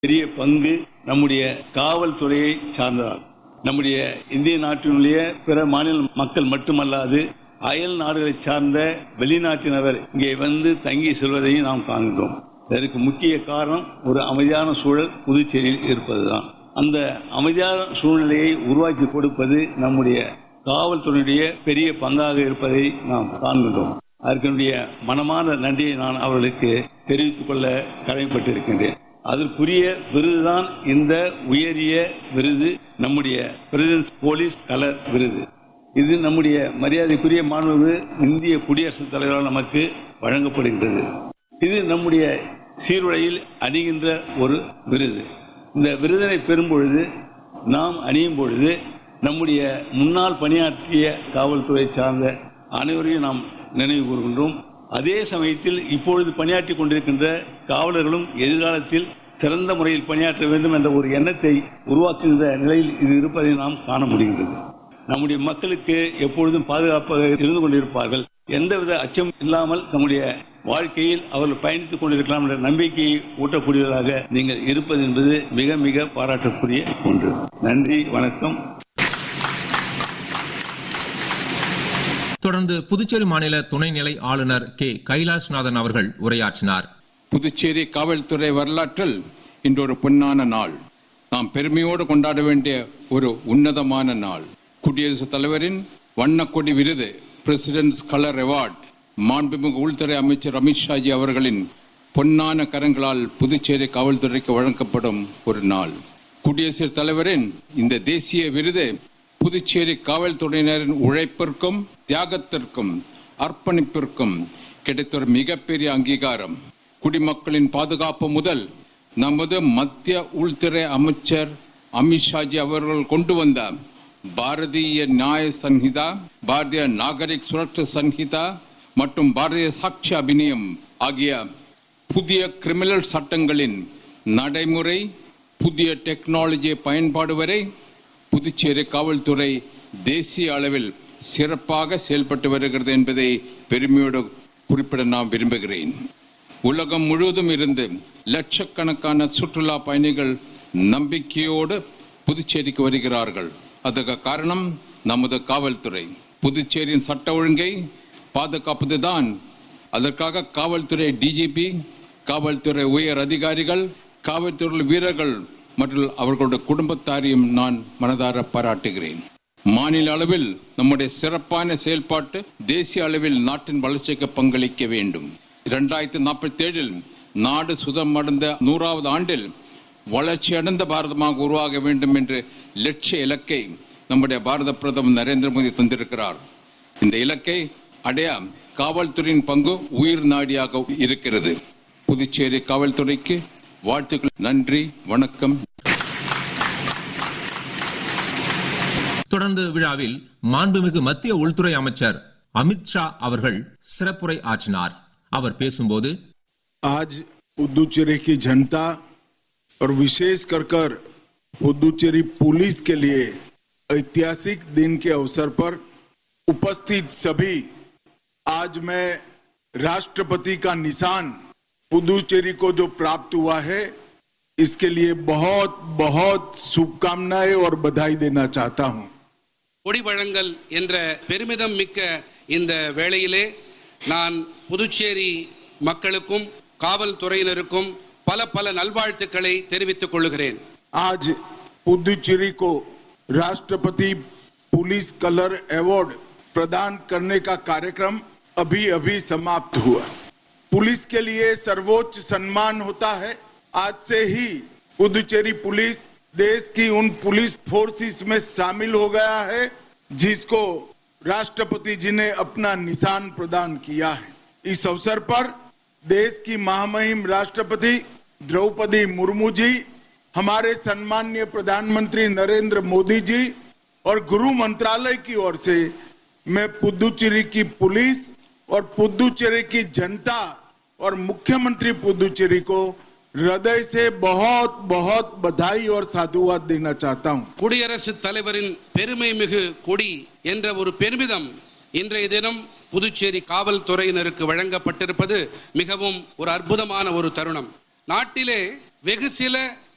பெரிய பங்கு நம்முடைய காவல்துறையை சார்ந்ததாகும் நம்முடைய இந்திய நாட்டினுடைய பிற மாநில மக்கள் மட்டுமல்லாது அயல் நாடுகளை சார்ந்த வெளிநாட்டினவர் இங்கே வந்து தங்கி செல்வதையும் நாம் காண்கிறோம் இதற்கு முக்கிய காரணம் ஒரு அமைதியான சூழல் புதுச்சேரியில் இருப்பதுதான் அந்த அமைதியான சூழ்நிலையை உருவாக்கி கொடுப்பது நம்முடைய காவல்துறையுடைய பெரிய பங்காக இருப்பதை நாம் காண்கின்றோம் அதற்குடைய மனமான நன்றியை நான் அவர்களுக்கு தெரிவித்துக் கொள்ள கடமைப்பட்டிருக்கின்றேன் அதற்குரிய விருதுதான் இந்த உயரிய விருது நம்முடைய பிரசிடென்ட் போலீஸ் கலர் விருது இது நம்முடைய மரியாதைக்குரிய மாண்பு இந்திய குடியரசுத் தலைவரால் நமக்கு வழங்கப்படுகின்றது இது நம்முடைய சீருடையில் அணிகின்ற ஒரு விருது இந்த விருதினை பெறும் பொழுது நாம் அணியும் பொழுது நம்முடைய முன்னாள் பணியாற்றிய காவல்துறை சார்ந்த அனைவரையும் நாம் நினைவு கூறுகின்றோம் அதே சமயத்தில் இப்பொழுது பணியாற்றிக் கொண்டிருக்கின்ற காவலர்களும் எதிர்காலத்தில் சிறந்த முறையில் பணியாற்ற வேண்டும் என்ற ஒரு எண்ணத்தை உருவாக்குகின்ற நிலையில் இது இருப்பதை நாம் காண முடிகின்றது நம்முடைய மக்களுக்கு எப்பொழுதும் பாதுகாப்பாக இருந்து கொண்டிருப்பார்கள் எந்தவித அச்சம் இல்லாமல் நம்முடைய வாழ்க்கையில் அவர்கள் பயணித்துக் கொண்டிருக்கலாம் என்ற நம்பிக்கையை ஊட்டக்கூடியதாக நீங்கள் இருப்பது என்பது மிக மிக பாராட்டக்கூடிய ஒன்று நன்றி வணக்கம் தொடர்ந்து புதுச்சேரி மாநில துணைநிலை ஆளுநர் கே கைலாஷ்நாதன் அவர்கள் உரையாற்றினார் புதுச்சேரி காவல்துறை வரலாற்றில் இன்று ஒரு பொன்னான நாள் நாம் பெருமையோடு கொண்டாட வேண்டிய ஒரு உன்னதமான நாள் குடியரசுத் தலைவரின் வண்ணக்கொடி விருது பிரசிடென்ட்ஸ் கலர் அவார்ட் மாண்புமிகு உள்துறை அமைச்சர் அமித்ஷாஜி அவர்களின் பொன்னான கரங்களால் புதுச்சேரி காவல்துறைக்கு வழங்கப்படும் ஒரு நாள் குடியரசுத் தலைவரின் இந்த தேசிய விருது புதுச்சேரி காவல்துறையினரின் உழைப்பிற்கும் தியாகத்திற்கும் அர்ப்பணிப்பிற்கும் கிடைத்த ஒரு மிகப்பெரிய அங்கீகாரம் குடிமக்களின் பாதுகாப்பு முதல் நமது மத்திய உள்துறை அமைச்சர் அமித்ஷாஜி அவர்கள் கொண்டு வந்த பாரதிய நியாய சன்ஹிதா பாரதிய நாகரிக் சுரட்சா சன்ஹிதா மற்றும் பாரதிய சாட்சி அபிநியம் ஆகிய புதிய கிரிமினல் சட்டங்களின் நடைமுறை புதிய டெக்னாலஜி பயன்பாடு வரை புதுச்சேரி காவல்துறை தேசிய அளவில் சிறப்பாக செயல்பட்டு வருகிறது என்பதை பெருமையோடு குறிப்பிட நான் விரும்புகிறேன் உலகம் முழுவதும் இருந்து லட்சக்கணக்கான சுற்றுலா பயணிகள் நம்பிக்கையோடு புதுச்சேரிக்கு வருகிறார்கள் அதற்கு காரணம் நமது காவல்துறை புதுச்சேரியின் சட்ட ஒழுங்கை பாதுகாப்பதுதான் அதற்காக காவல்துறை டிஜிபி காவல்துறை உயர் அதிகாரிகள் காவல்துறை வீரர்கள் மற்றும் அவர்களுடைய குடும்பத்தாரையும் நான் மனதார பாராட்டுகிறேன் மாநில அளவில் நம்முடைய சிறப்பான செயல்பாட்டு தேசிய அளவில் நாட்டின் வளர்ச்சிக்கு பங்களிக்க வேண்டும் இரண்டாயிரத்தி நாற்பத்தி ஏழில் நாடு சுதமடைந்த நூறாவது ஆண்டில் வளர்ச்சியடைந்த பாரதமாக உருவாக வேண்டும் என்று லட்சிய இலக்கை நம்முடைய பாரத பிரதமர் நரேந்திர மோடி தந்திருக்கிறார் இந்த இலக்கை அடைய காவல்துறையின் பங்கு உயிர் நாடியாக இருக்கிறது புதுச்சேரி காவல்துறைக்கு வாழ்த்துக்கள் நன்றி வணக்கம் தொடர்ந்து விழாவில் மாண்புமிகு மத்திய உள்துறை அமைச்சர் அமித்ஷா அவர்கள் சிறப்புரை ஆற்றினார் அவர் பேசும்போது आज पुदुचेरी की जनता और विशेष कर कर पुदुचेरी पुलिस के लिए ऐतिहासिक दिन के अवसर पर उपस्थित सभी आज मैं राष्ट्रपति का निशान पुदुचेरी को जो प्राप्त हुआ है इसके लिए बहुत बहुत शुभकामनाएं और बधाई देना चाहता हूं கொடி வழங்கல் என்ற பெருமிதம் மிக்க இந்த வேளையிலே நான் புதுச்சேரி மக்களுக்கும் காவல்துறையினருக்கும் பல பல நல்வாழ்த்துக்களை தெரிவித்துக் கொள்கிறேன் आज पुदुचेरी को राष्ट्रपति पुलिस कलर अवार्ड प्रदान करने का कार्यक्रम अभी अभी समाप्त हुआ पुलिस के लिए सर्वोच्च सम्मान होता है आज से ही पुदुचेरी पुलिस देश की उन पुलिस फोर्सेस में शामिल हो गया है जिसको राष्ट्रपति जी ने अपना निशान प्रदान किया है इस अवसर पर देश की महामहिम राष्ट्रपति द्रौपदी मुर्मू जी हमारे सम्मान्य प्रधानमंत्री नरेंद्र मोदी जी और गृह मंत्रालय की ओर से मैं पुदुचेरी की पुलिस और पुदुचेरी की जनता और मुख्यमंत्री पुदुचेरी को हृदय से बहुत बहुत बधाई और साधुवाद देना चाहता हूं குடியரசுத் தலைவரின் பெருமை மிகு கொடி என்ற ஒரு பெருமிதம் இன்றைய தினம் புதுச்சேரி காவல்துறையினருக்கு வழங்கப்பட்டிருப்பது மிகவும் ஒரு அற்புதமான ஒரு தருணம் நாட்டிலே வெகு சில